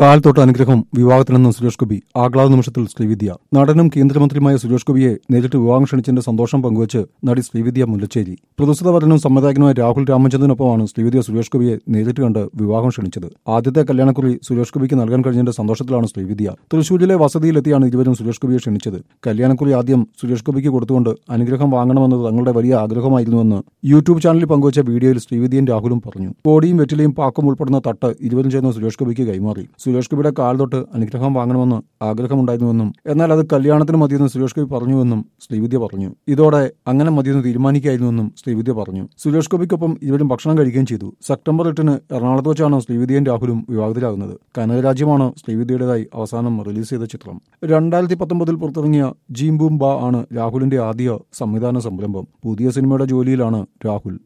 കാൽ തൊട്ട് അനുഗ്രഹം വിവാഹത്തിനെന്ന് സുരേഷ് ഗോപി ആഹ്ലാദ നിമിഷത്തിൽ ശ്രീവിദ്യ നടനും കേന്ദ്രമന്ത്രിയുമായ സുരേഷ് ഗോപിയെ നേരിട്ട് വിവാഹം ക്ഷണിച്ചതിന്റെ സന്തോഷം പങ്കുവച്ച് നടി ശ്രീവിദ്യ മുല്ലച്ചേരി പ്രതുസ്ഥിത വരനും സംവിധായകനുമായ രാഹുൽ രാമചന്ദ്രനൊപ്പമാണ് ശ്രീവിദ്യ സുരേഷ് ഗോപിയെ നേരിട്ട് കണ്ട് വിവാഹം ക്ഷണിച്ചത് ആദ്യത്തെ കല്യാണക്കുറി സുരേഷ് ഗോപിക്ക് നൽകാൻ കഴിഞ്ഞതിന്റെ സന്തോഷത്തിലാണ് ശ്രീവിദ്യ തൃശൂരിലെ വസതിയിലെത്തിയാണ് ഇരുവരും സുരേഷ് ഗോപിയെ ക്ഷണിച്ചത് കല്യാണക്കുറി ആദ്യം സുരേഷ് ഗോപിക്ക് കൊടുത്തുകൊണ്ട് അനുഗ്രഹം വാങ്ങണമെന്നത് തങ്ങളുടെ വലിയ ആഗ്രഹമായിരുന്നുവെന്ന് യൂട്യൂബ് ചാനലിൽ പങ്കുവച്ച വീഡിയോയിൽ ശ്രീവിദ്യയും രാഹുലും പറഞ്ഞു കോടിയും വെറ്റിലയും പാക്കും ഉൾപ്പെടുന്ന തട്ട് ഇരുവരും ചേർന്ന് സുരേഷ് ഗോപിക്ക് കൈമാറി സുരേഷ് ഗോപിയുടെ കാൽ തൊട്ട് അനുഗ്രഹം വാങ്ങണമെന്ന് ആഗ്രഹമുണ്ടായിരുന്നുവെന്നും എന്നാൽ അത് കല്യാണത്തിന് മതിയെന്ന് സുരേഷ് ഗോപി പറഞ്ഞുവെന്നും ശ്രീവിദ്യ പറഞ്ഞു ഇതോടെ അങ്ങനെ മതിയെന്ന് തീരുമാനിക്കായിരുന്നുവെന്നും ശ്രീവിദ്യ പറഞ്ഞു സുരേഷ് ഗോപിക്കൊപ്പം ഇരുവരും ഭക്ഷണം കഴിക്കുകയും ചെയ്തു സെപ്റ്റംബർ എട്ടിന് എറണാകുളത്ത് വെച്ചാണ് ശ്രീവിദ്യയും രാഹുലും വിവാഹിതരാകുന്നത് കനകരാജ്യമാണ് ശ്രീവിദ്യയുടേതായി അവസാനം റിലീസ് ചെയ്ത ചിത്രം രണ്ടായിരത്തി പത്തൊമ്പതിൽ പുറത്തിറങ്ങിയ ജീം ബൂം ബാ ആണ് രാഹുലിന്റെ ആദ്യ സംവിധാന സംരംഭം പുതിയ സിനിമയുടെ ജോലിയിലാണ് രാഹുൽ